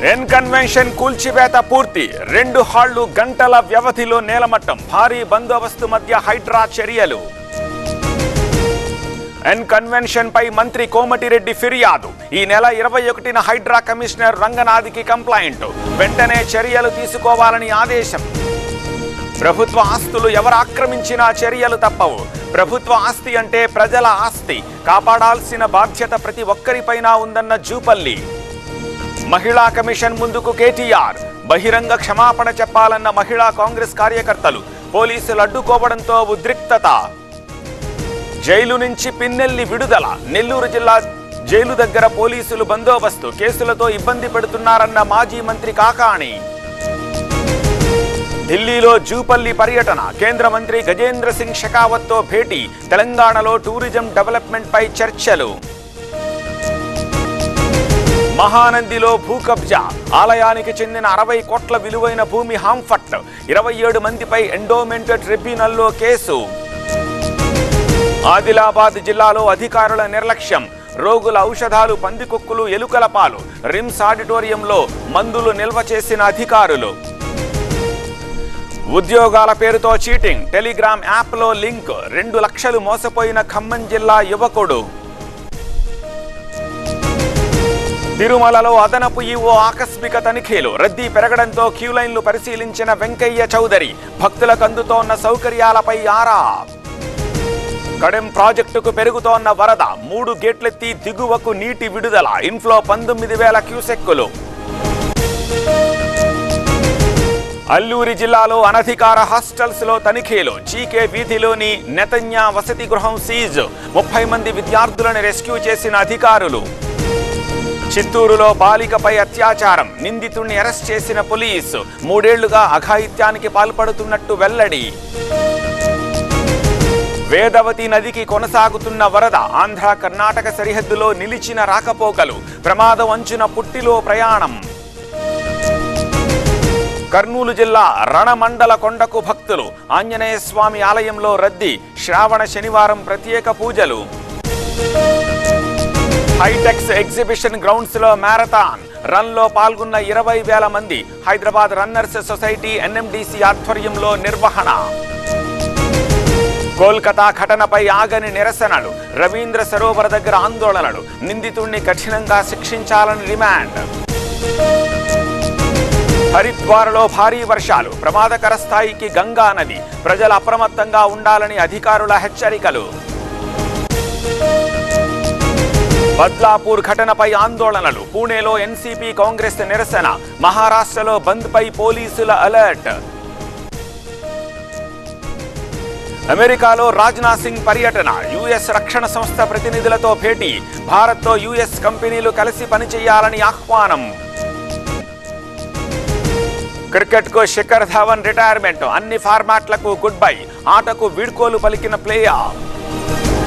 N convention కూల్చివేత పూర్తి రెండు హాళ్లు గంటల వ్యవధిలో నేలమట్టం భారీ బందోబస్తు మధ్య హైడ్రా చర్యలు ఎన్ కన్వెన్షన్ పై మంత్రి కోమటిరెడ్డి ఫిర్యాదు ఈ నెల ఇరవై ఒకటిన హైడ్రా కమిషనర్ రంగనాథ్కి కంప్లైంట్ వెంటనే చర్యలు తీసుకోవాలని ఆదేశం ప్రభుత్వ ఆస్తులు ఎవరు ఆక్రమించినా చర్యలు తప్పవు ప్రభుత్వ ఆస్తి అంటే ప్రజల ఆస్తి కాపాడాల్సిన బాధ్యత ప్రతి ఒక్కరిపైన ఉందన్న జూపల్లి మహిళా కమిషన్ ముందుకు కేటీఆర్ బహిరంగ క్షమాపణ చెప్పాలన్న మహిళా కాంగ్రెస్ కార్యకర్తలు పోలీసులు అడ్డుకోవడంతో ఉద్రిక్తత జైలు నుంచి పిన్నెల్లి విడుదల నెల్లూరు జిల్లా జైలు దగ్గర పోలీసులు బందోబస్తు కేసులతో ఇబ్బంది పెడుతున్నారన్న మాజీ మంత్రి కాకాణి ఢిల్లీలో జూపల్లి పర్యటన కేంద్ర మంత్రి గజేంద్ర సింగ్ షెకావత్తో భేటీ తెలంగాణలో టూరిజం డెవలప్మెంట్ పై చర్చలు మహానందిలో భూ కబ్జా ఆలయానికి చెందిన అరవై కోట్ల విలువైన భూమి హాంఫట్ ఇరవై ఏడు మందిపై ఎండోమెంట్ ట్రిబ్యునల్లో కేసు ఆదిలాబాద్ జిల్లాలో అధికారుల నిర్లక్ష్యం రోగుల ఔషధాలు పందికొక్కులు ఎలుకల పాలు రిమ్స్ ఆడిటోరియంలో మందులు నిల్వ చేసిన అధికారులు ఉద్యోగాల పేరుతో చీటింగ్ టెలిగ్రామ్ యాప్లో లింక్ రెండు లక్షలు మోసపోయిన ఖమ్మం జిల్లా యువకుడు తిరుమలలో అదనపు ఈవో ఆకస్మిక తనిఖీలు రద్దీ పెరగడంతో క్యూలైన్లు పరిశీలించిన వెంకయ్య చౌదరి భక్తులకు అందుతోన్న సౌకర్యాలపై ఆరా కడెం ప్రాజెక్టుకు పెరుగుతోన్న వరద మూడు గేట్లెత్తి దిగువకు నీటి విడుదల ఇన్ఫ్లో పంతొమ్మిది వేల క్యూసెక్కులు అల్లూరి జిల్లాలో అనధికార హాస్టల్స్ లో తనిఖీలు జీకే వీధిలోని నెతన్యా వసతి గృహం సీజ్ ముప్పై మంది విద్యార్థులను రెస్క్యూ చేసిన అధికారులు చిత్తూరులో బాలికపై అత్యాచారం నిందితుణ్ణి అరెస్ట్ చేసిన పోలీసు మూడేళ్లుగా అఘాయిత్యానికి పాల్పడుతున్నట్టు వెల్లడి వేదవతి నదికి కొనసాగుతున్న వరద ఆంధ్ర కర్ణాటక సరిహద్దులో నిలిచిన రాకపోకలు ప్రమాదం అంచున పుట్టిలో ప్రయాణం కర్నూలు జిల్లా రణమండల కొండకు భక్తులు ఆంజనేయ స్వామి ఆలయంలో రద్దీ శ్రావణ శనివారం ప్రత్యేక పూజలు హైటెక్స్ ఎగ్జిబిషన్ గ్రౌండ్స్ లో మ్యారథాన్ రన్ లో పాల్గొన్న ఇరవై వేల మంది హైదరాబాద్ రన్నర్స్ సొసైటీ ఎన్ఎండిసి ఆధ్వర్యంలో నిర్వహణ కోల్కతా ఘటనపై ఆగని నిరసనలు రవీంద్ర సరోవర్ దగ్గర ఆందోళనలు నిందితుణ్ణి కఠినంగా శిక్షించాలని డిమాండ్ హరిద్వార్లో భారీ వర్షాలు ప్రమాదకర స్థాయికి గంగా నది ప్రజలు అప్రమత్తంగా ఉండాలని అధికారుల హెచ్చరికలు బద్లాపూర్ ఘటనపై ఆందోళనలు పూణేలో ఎన్సీపీ కాంగ్రెస్ నిరసన మహారాష్ట్రలో బంద్పై పోలీసుల అలర్ట్ అమెరికాలో రాజ్నాథ్ సింగ్ పర్యటన యుఎస్ రక్షణ సంస్థ ప్రతినిధులతో భేటీ భారత్తో యుఎస్ కంపెనీలు కలిసి పనిచేయాలని ఆహ్వానం క్రికెట్కు శిఖర్ ధవన్ రిటైర్మెంట్ అన్ని ఫార్మాట్లకు గుడ్ బై ఆటకు వీడ్కోలు పలికిన ప్లేయర్